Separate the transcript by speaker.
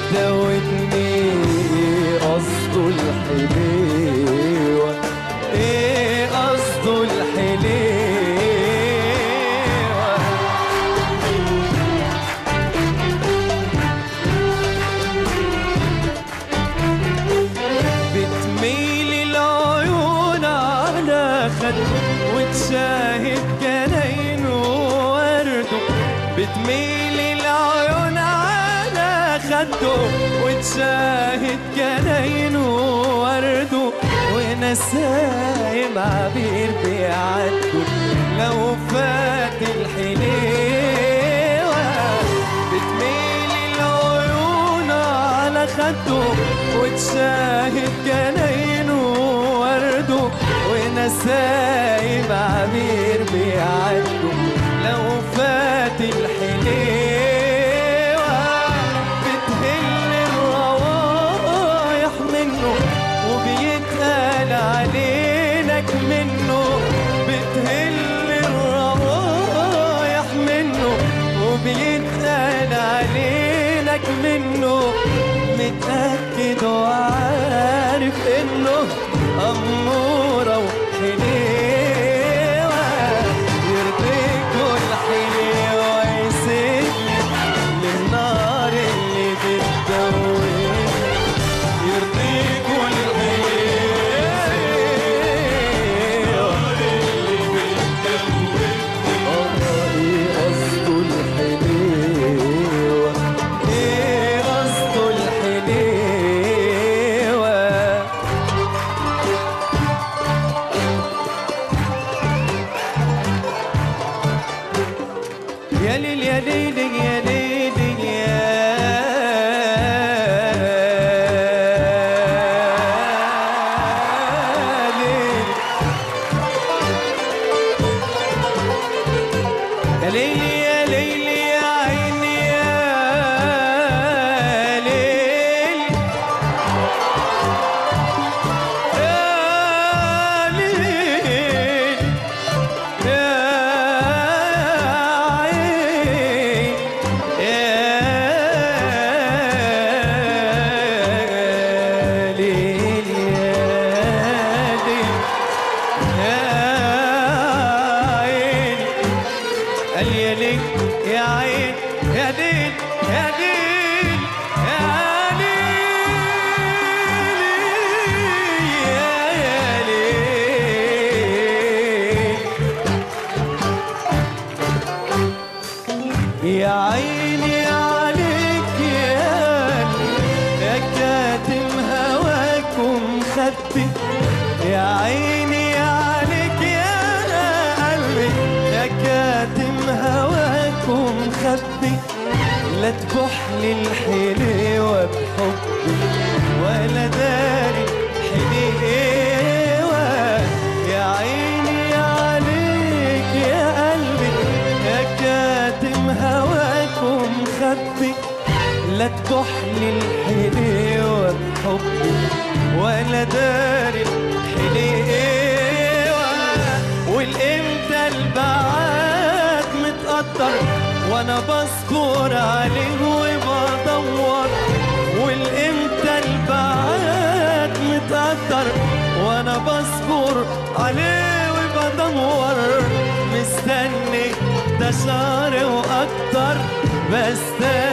Speaker 1: بتدوبني قصده الحليوة ايه قصده الحليوة بتميل العيون على خد وتشاهد جناين وورده بتميل العيون على خده وتشاهد جناين وورده ونسايم عبير بيعدوا لو فات الحليوة بتميل العيون على خده وتشاهد جناين وورده ونسايم عبير بيعدوا لو فات الحليوة بتهل الروايح منه وبيتقال علينك منه بتهل الروايح منه وبيتقال علينك منه متأكد وعارف انه أمورة وحليوة يرضيك الحليوة يسيبني للنار اللي بتدوبني يرضيك الحليوة ايه قصده الحليوة يا ليل يا ليل يا ليل يا ليل يا ليل يا ليل يا عيني يا ليل يا ليل يا عين يا ليل يا ليل يا عين قال يا ليل يا عين يا ليل يا ليل يا ليل يا يا ليل يا عيني عليك يا يا كاتم هواك ومخبي يا عيني عليك يا قلبي يا كاتم هواك ومخبي لا تبح لي الحليوة بحبي ولا داري حليوة يا عيني عليك يا قلبي يا كاتم هواك ومخبي لا تبح لي الحليوة بحبي ولا داري حليوة والامتى البعاد متقدر وانا بصبر عليه وبدور والامتى البعاد متقدر وانا بصبر عليه وبدور مستني ده شهر واكتر بستنى